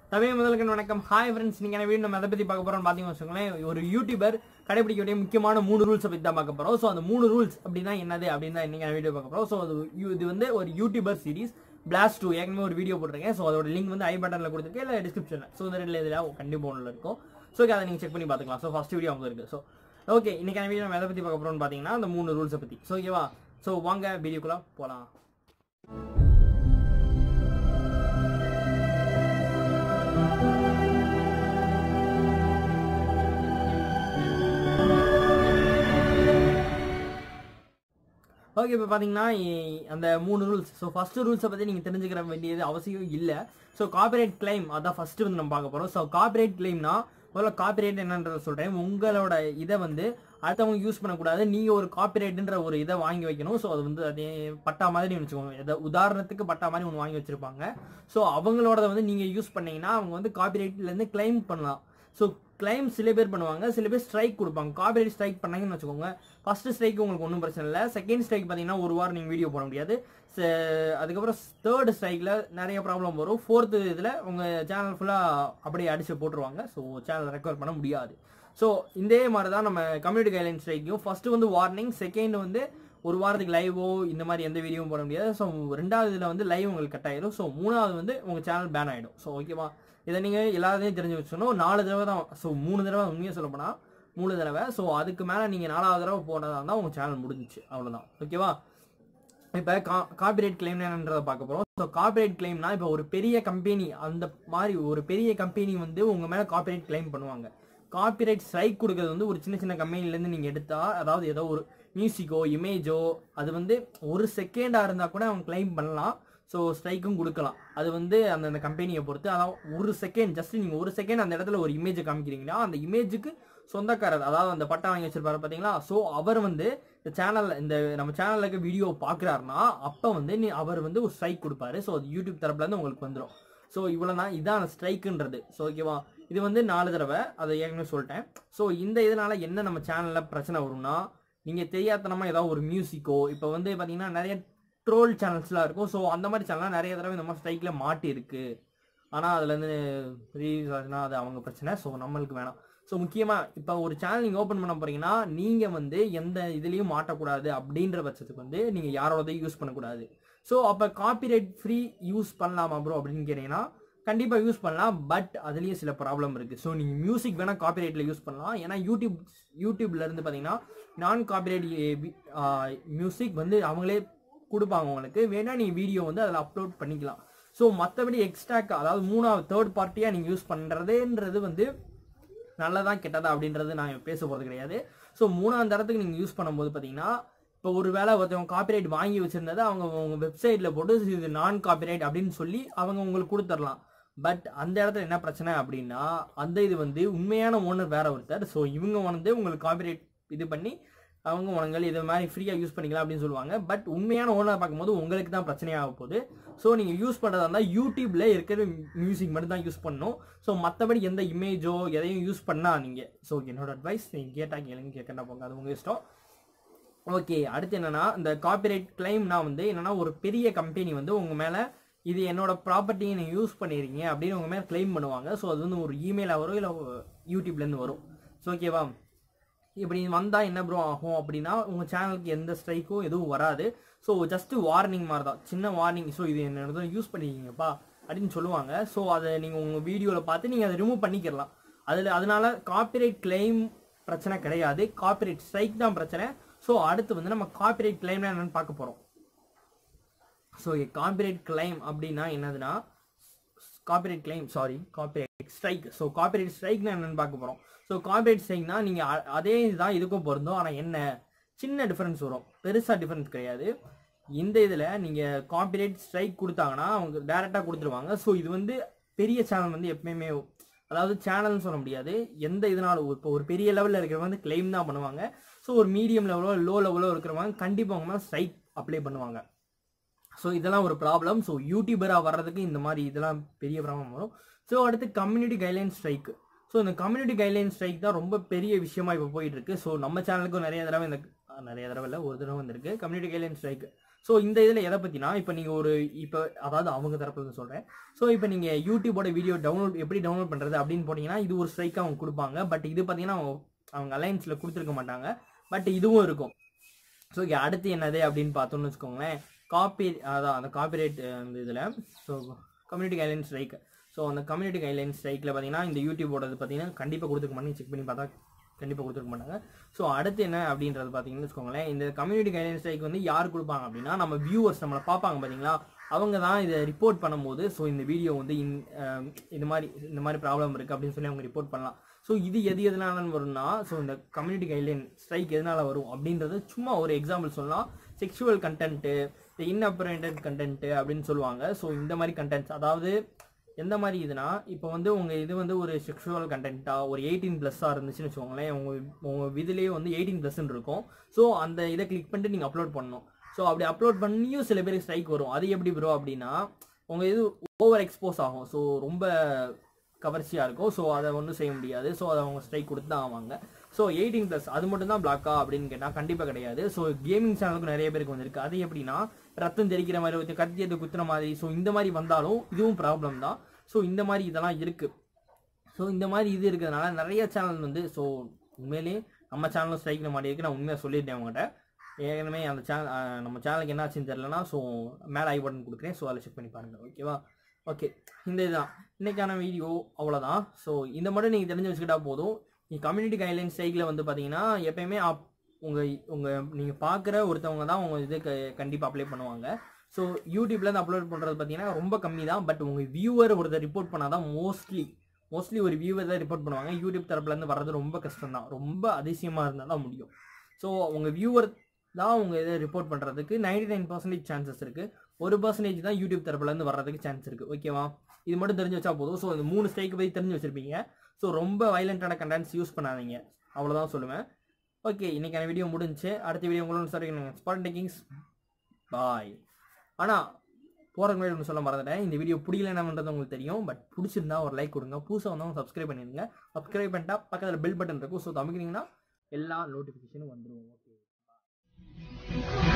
தமிழ் முதலுக்கு வணக்கம் hi friends நீங்க என்ன வீடியோ நம்ம எதை பத்தி பார்க்க போறோம்னு பாத்தீங்கன்னு வச்சுக்கோங்களேன் ஒரு யூடியூபர் கடைபிடிக்க வேண்டிய முக்கியமான மூணு ரூல்ஸை பத்தி தான் பார்க்க போறோம் ஸோ அந்த மூணு ரூல்ஸ் அப்படின்னா என்னது அப்படின்னு தான் இன்னைக்கு வீடியோ பார்க்க போறோம் ஸோ அது யூ- இது வந்து ஒரு யூடியூபர் சீரிஸ் பிளாஸ்ட் டூ ஏற்கனவே ஒரு வீடியோ போட்டிருக்கேன் ஸோ அதோட லிங்க் வந்து ஐ பட்டன்ல கொடுத்துருக்கேன் இல்லை டிஸ்கிரிப்ஷனில் ஸோ இந்த ரெண்டுல இதில் கண்டிப்பாக ஒன்றில் இருக்கும் ஸோ அதை நீங்கள் செக் பண்ணி பார்த்துக்கலாம் ஸோ ஃபர்ஸ்ட் வீடியோ அவங்க இருக்கு ஸோ ஓகே இன்னைக்கான வீடியோ நம்ம எதை பத்தி பார்க்க போறோம்னு பார்த்தீங்கன்னா அந்த மூணு ரூல்ஸை பத்தி ஸோ ஓகேவா ஸோ வாங்க வீடியோக்குள்ள போகலாம் ஓகே இப்போ பார்த்தீங்கன்னா இ- அந்த மூணு ரூல்ஸ் ஸோ ஃபர்ஸ்ட் ரூல்ஸை பற்றி நீங்கள் தெரிஞ்சுக்கிற வேண்டியது அவசியம் இல்லை ஸோ காப்பிரைட் கிளைம் அதான் ஃபர்ஸ்ட் வந்து நம்ம பார்க்க போகிறோம் ஸோ காப்பிரைட் கிளைம்னா முதல்ல காப்பிரைட் என்னன்றத சொல்கிறேன் உங்களோட இதை வந்து அடுத்தவங்க யூஸ் பண்ணக்கூடாது நீங்கள் ஒரு காப்பிரைட்ன்ற ஒரு இதை வாங்கி வைக்கணும் ஸோ அது வந்து அதே பட்டா மாதிரி வச்சுக்கோங்க எதை உதாரணத்துக்கு பட்டா மாதிரி ஒன்று வாங்கி வச்சிருப்பாங்க ஸோ அவங்களோட வந்து நீங்கள் யூஸ் பண்ணீங்கன்னா அவங்க வந்து காப்பிரைட்லேருந்து கிளைம் பண்ணலாம் ஸோ கிளைம் சில பேர் பண்ணுவாங்க சில பேர் ஸ்ட்ரைக் கொடுப்பாங்க காப்பிரைட் ஸ்ட்ரைக் பண்ணாங்கன்னு வச்சுக்கோங்க ஃபர்ஸ்ட் ஸ்ட்ரைக் உங்களுக்கு ஒன்றும் பிரச்சனை இல்லை செகண்ட் ஸ்ட்ரைக் பார்த்தீங்கன்னா ஒரு வாரம் நீங்கள் வீடியோ போட முடியாது ச- அதுக்கப்புறம் தேர்ட் ஸ்ட்ரைக்கில் நிறைய ப்ராப்ளம் வரும் ஃபோர்த்து இதில் உங்கள் சேனல் ஃபுல்லாக அப்படியே அடிச்சு போட்டுருவாங்க ஸோ சேனல் ரெக்கவர் பண்ண முடியாது ஸோ இதே மாதிரி தான் நம்ம கம்யூனிட்டி கைட்லைன் ஸ்ட்ரைக்கும் ஃபர்ஸ்ட் வந்து வார்னிங் செகண்ட் வந்து ஒரு வாரத்துக்கு லைவோ இந்த மாதிரி எந்த வீடியோவும் போட முடியாது ஸோ ரெண்டாவது இதில் வந்து லைவ் உங்களுக்கு கட் ஆயிடும் ஸோ மூணாவது வந்து உங்கள் சேனல் பேன் ஆகிடும் ஸோ ஓகேவா இதை நீங்கள் எல்லாத்தையும் தெரிஞ்சு வச்சுக்கணும் நாலு தடவை தான் ஸோ மூணு தடவை உண்மையாக சொல்ல போனால் மூணு தடவை ஸோ அதுக்கு மேலே நீங்கள் நாலாவது தடவை போனதாக இருந்தால் உங்கள் சேனல் முடிஞ்சிச்சு அவ்வளோதான் ஓகேவா இப்போ கா காப்பிரைட் கிளைம் என்னன்றதை பார்க்க போகிறோம் ஸோ காப்பிரைட் கிளைம்னா இப்போ ஒரு பெரிய கம்பெனி அந்த மாதிரி ஒரு பெரிய கம்பெனி வந்து உங்கள் மேலே காப்பிரைட் கிளைம் பண்ணுவாங்க காப்பிரைட் ஸ்ட்ரைக் கொடுக்கறது வந்து ஒரு சின்ன சின்ன கம்பெனிலேருந்து நீங்கள் எடுத்தா அதாவது ஏதோ ஒரு மியூசிக்கோ இமேஜோ அது வந்து ஒரு செகண்டாக இருந்தால் கூட அவங்க கிளைம் பண்ணலாம் ஸோ ஸ்ட்ரைக்கும் கொடுக்கலாம் அது வந்து அந்த அந்த கம்பெனியை பொறுத்து அதாவது ஒரு செகண்ட் ஜஸ்ட் நீங்கள் ஒரு செகண்ட் அந்த இடத்துல ஒரு இமேஜை காமிக்கிறீங்கன்னா அந்த இமேஜுக்கு சொந்தக்காரர் அதாவது அந்த பட்டா வாங்கி வச்சிருப்பாரு பார்த்தீங்களா ஸோ அவர் வந்து இந்த சேனலில் இந்த நம்ம சேனலில் இருக்க வீடியோ பார்க்குறாருன்னா அப்போ வந்து நீ அவர் வந்து ஒரு ஸ்ட்ரைக் கொடுப்பாரு ஸோ அது யூடியூப் தரப்புலேருந்து உங்களுக்கு வந்துடும் ஸோ இவ்வளோ தான் இதான் ஸ்ட்ரைக்குன்றது ஸோ ஓகேவா இது வந்து நாலு தடவை அதை ஏற்கனவே சொல்லிட்டேன் ஸோ இந்த இதனால என்ன நம்ம சேனலில் பிரச்சனை வரும்னா நீங்கள் தெரியாதனமா ஏதாவது ஒரு மியூசிக்கோ இப்போ வந்து பார்த்தீங்கன்னா நிறைய ட்ரோல் சேனல்ஸ்லாம் இருக்கும் ஸோ அந்த மாதிரி சேனல்லாம் நிறைய தடவை இந்த மாதிரி ஸ்ட்ரைக்கில் மாட்டி இருக்கு ஆனால் அதுலேருந்து ரீல்ஸ் ஆச்சுன்னா அது அவங்க பிரச்சனை ஸோ நம்மளுக்கு வேணாம் ஸோ முக்கியமாக இப்போ ஒரு சேனல் நீங்கள் ஓப்பன் பண்ண போறீங்கன்னா நீங்கள் வந்து எந்த இதுலேயும் மாட்டக்கூடாது அப்படின்ற பட்சத்துக்கு வந்து நீங்கள் யாரோடதையும் யூஸ் பண்ணக்கூடாது ஸோ அப்போ காப்பிரைட் ஃப்ரீ யூஸ் பண்ணலாமா ப்ரோ அப்படின்னு கேட்டீங்கன்னா கண்டிப்பாக யூஸ் பண்ணலாம் பட் அதுலேயும் சில ப்ராப்ளம் இருக்குது ஸோ நீங்கள் மியூசிக் வேணால் காப்பிரைட்டில் யூஸ் பண்ணலாம் ஏன்னா யூடியூப் யூடியூப்ல இருந்து பார்த்தீங்கன்னா நான் காப்பிரைட் மியூசிக் வந்து அவங்களே கொடுப்பாங்க உங்களுக்கு வேணா நீங்கள் வீடியோ வந்து அதில் அப்லோட் பண்ணிக்கலாம் ஸோ மற்றபடி எக்ஸ்ட்ராக்கு அதாவது மூணாவது தேர்ட் பார்ட்டியாக நீங்கள் யூஸ் பண்ணுறதுன்றது வந்து நல்லதா கெட்டதா அப்படின்றது நான் பேச போகிறது கிடையாது ஸோ மூணாவது தரத்துக்கு நீங்கள் யூஸ் பண்ணும்போது பார்த்தீங்கன்னா இப்போ ஒரு வேளை ஒருத்தவங்க காப்பிரைட் வாங்கி வச்சிருந்ததை அவங்க உங்கள் வெப்சைட்டில் போட்டு இது நான் காப்பிரைட் அப்படின்னு சொல்லி அவங்க உங்களுக்கு கொடுத்துடலாம் பட் அந்த இடத்துல என்ன பிரச்சனை அப்படின்னா அந்த இது வந்து உண்மையான ஓனர் வேற ஒருத்தர் ஸோ இவங்க வந்து உங்களுக்கு காப்பிரைட் இது பண்ணி அவங்க உனங்கள் இது மாதிரி ஃப்ரீயாக யூஸ் பண்ணிக்கலாம் அப்படின்னு சொல்லுவாங்க பட் உண்மையான ஓனர் பார்க்கும்போது உங்களுக்கு தான் பிரச்சனையாக போகுது ஸோ நீங்கள் யூஸ் பண்ணுறதா இருந்தால் யூடியூப்ல இருக்கிற மியூசிக் மட்டும் தான் யூஸ் பண்ணணும் ஸோ மற்றபடி எந்த இமேஜோ எதையும் யூஸ் பண்ணா நீங்கள் ஸோ என்னோட அட்வைஸ் நீங்கள் கேட்டால் கேளுங்க கேட்கண்டா போங்க அது உங்கள் இஷ்டம் ஓகே அடுத்து என்னன்னா இந்த காப்பிரைட் கிளைம்னா வந்து என்னன்னா ஒரு பெரிய கம்பெனி வந்து உங்க மேல இது என்னோட ப்ராப்பர்ட்டியை நீங்க யூஸ் பண்ணிருக்கீங்க அப்படின்னு உங்க மேல கிளைம் பண்ணுவாங்க ஸோ அது வந்து ஒரு இமெயிலாக வரும் இல்லை யூடியூப்ல இருந்து வரும் ஸோ ஓகேவா இப்படி வந்தா என்ன ப்ரோ ஆகும் அப்படின்னா உங்க சேனலுக்கு எந்த ஸ்ட்ரைக்கும் எதுவும் வராது ஸோ ஜஸ்ட் வார்னிங் மாதிரி தான் சின்ன வார்னிங் ஸோ இது என்னோட யூஸ் பண்ணிருக்கீங்கப்பா அப்படின்னு சொல்லுவாங்க ஸோ அதை நீங்கள் உங்கள் வீடியோவில் பார்த்து நீங்கள் அதை ரிமூவ் பண்ணிக்கிறலாம் அதில் அதனால காப்பிரைட் கிளைம் பிரச்சனை கிடையாது காப்பிரைட் ஸ்ட்ரைக் தான் பிரச்சனை ஸோ அடுத்து வந்து நம்ம காப்பிரைட் கிளைம்னா என்னன்னு பார்க்க போகிறோம் ஸோ காப்பிரைட் கிளைம் அப்படின்னா என்னதுன்னா copyright claim sorry copyright strike so copyright ஸ்ட்ரைக்னா என்னன்னு பார்க்க போகிறோம் ஸோ காப்பிரைட் ஸ்ட்ரைக்னா நீங்கள் அதே இதுதான் இதுக்கும் பொருந்தும் ஆனால் என்ன சின்ன டிஃபரன்ஸ் வரும் பெருசாக டிஃபரன்ஸ் கிடையாது இந்த இதில் நீங்கள் காப்பிரைட் ஸ்ட்ரைக் கொடுத்தாங்கன்னா அவங்க டேரெக்டாக கொடுத்துருவாங்க ஸோ இது வந்து பெரிய சேனல் வந்து எப்பயுமே அதாவது சேனல்னு சொல்ல முடியாது எந்த இதனாலும் இப்போ ஒரு பெரிய லெவலில் இருக்கிறவங்க வந்து கிளைம் தான் பண்ணுவாங்க ஸோ ஒரு மீடியம் லெவலோ லோ லெவலோ இருக்கிறவங்க கண்டிப்பாக அவங்க மேலே ஸ்ட்ரைக் அப்ளை பண்ணுவாங்க ஸோ இதெல்லாம் ஒரு ப்ராப்ளம் ஸோ யூடியூபராக வர்றதுக்கு இந்த மாதிரி இதெல்லாம் பெரிய ப்ராப்ளம் வரும் ஸோ அடுத்து கம்யூனிட்டி கைட்லைன் ஸ்ட்ரைக் ஸோ இந்த கம்யூனிட்டி கைட்லைன் ஸ்ட்ரைக் தான் ரொம்ப பெரிய விஷயமா இப்போ போயிட்டு இருக்கு ஸோ நம்ம சேனலுக்கும் நிறைய தடவை இந்த அஹ், நிறைய தடவை இல்லை ஒரு தடவை வந்திருக்கு கம்யூனிட்டி கைட்லைன் ஸ்ட்ரைக் ஸோ இந்த இதில் எதை பற்றினா இப்போ நீங்கள் ஒரு இப்போ அதாவது அவங்க தரப்புல இருந்து சொல்கிறேன் ஸோ இப்போ நீங்கள் யூடியூபோட வீடியோ டவுன்லோட் எப்படி டவுன்லோட் பண்ணுறது அப்படின்னு போட்டிங்கன்னா இது ஒரு ஸ்ட்ரைக் அவங்க கொடுப்பாங்க பட் இது பார்த்தீங்கன்னா அவங்க அவங்க அலையன்ஸில் கொடுத்துருக்க மாட்டாங்க பட் இதுவும் இருக்கும் ஸோ இங்கே அடுத்து என்னது அப்படின்னு பார்த்தோம்னு வச்சுக்கோங்களேன் காப்பி அதான் அந்த காப்பிரைட் அந்த இதில் so community guideline strike so அந்த கம்யூனிட்டி கைட்லைன் ஸ்ட்ரைக்கில் பார்த்தீங்கன்னா இந்த யூடியூபோடது பார்த்தீங்கன்னா கண்டிப்பாக கொடுத்துக்க மாட்டாங்க செக் பண்ணி பார்த்தா கண்டிப்பாக கொடுத்துருக்க மாட்டாங்க ஸோ அடுத்து என்ன அப்படின்றது பார்த்தீங்கன்னு வச்சுக்கோங்களேன் இந்த கம்யூனிட்டி கைட்லைன் ஸ்ட்ரைக் வந்து யார் கொடுப்பாங்க அப்படின்னா நம்ம வியூவர்ஸ் நம்மளை பார்ப்பாங்க பார்த்தீங்களா அவங்க தான் இதை ரிப்போர்ட் பண்ணும்போது ஸோ இந்த வீடியோ வந்து இன் அஹ் இந்த மாதிரி இந்த மாதிரி ப்ராப்ளம் இருக்குது அப்படின்னு சொல்லி அவங்க ரிப்போர்ட் பண்ணலாம் ஸோ இது எது எதனால வரும்னா ஸோ இந்த கம்யூனிட்டி கைட்லைன் ஸ்ட்ரைக் எதனால வரும் அப்படின்றது சும்மா ஒரு எக்ஸாம்பிள் சொல்லலாம் செக்ஷுவல் கண்டென்ட்டு இந்த இன்அப்ரேண்டட் கண்டென்ட்டு அப்படின்னு சொல்லுவாங்க ஸோ இந்த மாதிரி கண்டென்ட்ஸ் அதாவது எந்த மாதிரி இதுனா இப்போ வந்து உங்கள் இது வந்து ஒரு செக்ஷுவல் கண்டென்ட்டாக ஒரு எயிட்டீன் ப்ளஸ்ஸாக இருந்துச்சுன்னு வச்சுக்கோங்களேன் உங்கள் உங்கள் இதுலேயே வந்து எயிட்டீன் ப்ளஸ்ன்னு இருக்கும் ஸோ அந்த இதை கிளிக் பண்ணிட்டு நீங்கள் அப்லோட் பண்ணணும் ஸோ அப்படி அப்லோட் பண்ணியும் சில பேருக்கு ஸ்ட்ரைக் வரும் அது எப்படி ப்ரோ அப்படின்னா உங்கள் இது ஓவர் எக்ஸ்போஸ் ஆகும் ஸோ ரொம்ப கவர்ச்சியாக இருக்கும் ஸோ அதை ஒன்றும் செய்ய முடியாது ஸோ அதை அவங்க ஸ்ட்ரைக் கொடுத்து தான் ஆவாங்க ஸோ எயிட்டீன் ப்ளஸ் அது மட்டும் தான் பிளாக்கா அப்படின்னு கேட்டால் கண்டிப்பாக கிடையாது ஸோ கேமிங் சேனலுக்கு நிறைய பேருக்கு வந்திருக்கு அது எப்படின்னா ரத்தம் தெரிக்கிற மாதிரி ஒரு கத்தி எது குத்துற மாதிரி ஸோ இந்த மாதிரி வந்தாலும் இதுவும் ப்ராப்ளம் தான் ஸோ இந்த மாதிரி இதெல்லாம் இருக்குது ஸோ இந்த மாதிரி இது இருக்கிறதுனால நிறைய சேனல் வந்து ஸோ உண்மையிலேயே நம்ம சேனலும் ஸ்ட்ரைக்கில் மாட்டி இருக்கு நான் உண்மையாக சொல்லிட்டேன் அவங்ககிட்ட ஏற்கனவே அந்த சேனல் நம்ம சேனலுக்கு என்ன ஆச்சுன்னு தெரிலனா ஸோ மேலே ஐ பட்டன் கொடுக்குறேன் ஸோ அதில் செக் பண்ணி பாருங்கள் ஓகேவா ஓகே இந்த இதுதான் இன்னைக்கான வீடியோ அவ்வளோதான் ஸோ இந்த மட்டும் நீங்கள் தெரிஞ்சு வச்சுக்கிட்டா போதும் நீ கம்யூனிட்டி கைட்லைன் ஸ்ட்ரைக்கில் வந்து பார்த்தீங்கன்னா எப்பயுமே அப் உங்கள் உங்கள் நீங்கள் பார்க்குற ஒருத்தவங்க தான் உங்கள் இது கண்டிப்பாக அப்ளை பண்ணுவாங்க ஸோ யூடியூப்லேருந்து அப்லோட் பண்ணுறது பார்த்தீங்கன்னா ரொம்ப கம்மி தான் பட் உங்கள் வியூவர் ஒருத்தர் ரிப்போர்ட் பண்ணால் தான் மோஸ்ட்லி மோஸ்ட்லி ஒரு வியூவர் தான் ரிப்போர்ட் பண்ணுவாங்க யூடியூப் தரப்புலேருந்து வர்றது ரொம்ப கஷ்டம் தான் ரொம்ப அதிசயமாக இருந்தால் தான் முடியும் ஸோ உங்கள் வியூவர் தான் உங்கள் இதை ரிப்போர்ட் பண்ணுறதுக்கு நைன்டி நைன் பர்சன்டேஜ் சான்சஸ் இருக்குது ஒரு பர்சன்டேஜ் தான் யூடியூப் தரப்புலேருந்து வர்றதுக்கு சான்ஸ் இருக்குது ஓகேவா இது மட்டும் தெரிஞ்சு வச்சா போதும் ஸோ இந்த மூணு ஸ்ட்ரைக் பற்றி தெரிஞ்சு வச்சிருப்பீங்க ஸோ ரொம்ப வைலண்ட்டான கண்டென்ட்ஸ் யூஸ் பண்ணாதீங்க அவ்வளோதான் சொல்லுவேன் ஓகே இன்னைக்கான வீடியோ முடிஞ்சு அடுத்த வீடியோ உங்களோட சாரி ஸ்பாட் டேக்கிங்ஸ் பாய் ஆனால் போகிறதுக்கு முன்னாடி ஒன்று சொல்ல மறந்துட்டேன் இந்த வீடியோ பிடிக்கல என்னன்றது உங்களுக்கு தெரியும் பட் பிடிச்சிருந்தா ஒரு லைக் கொடுங்க புதுசாக வந்தவங்க சப்ஸ்கிரைப் பண்ணிடுங்க சப்ஸ்கிரைப் பண்ணிட்டா பக்கத்தில் பெல் பட்டன் இருக்கும் ஸோ அமைக்கினீங்கன்னா எல்லா நோட்டிஃபிகேஷனும் வந்துடும் ஓகே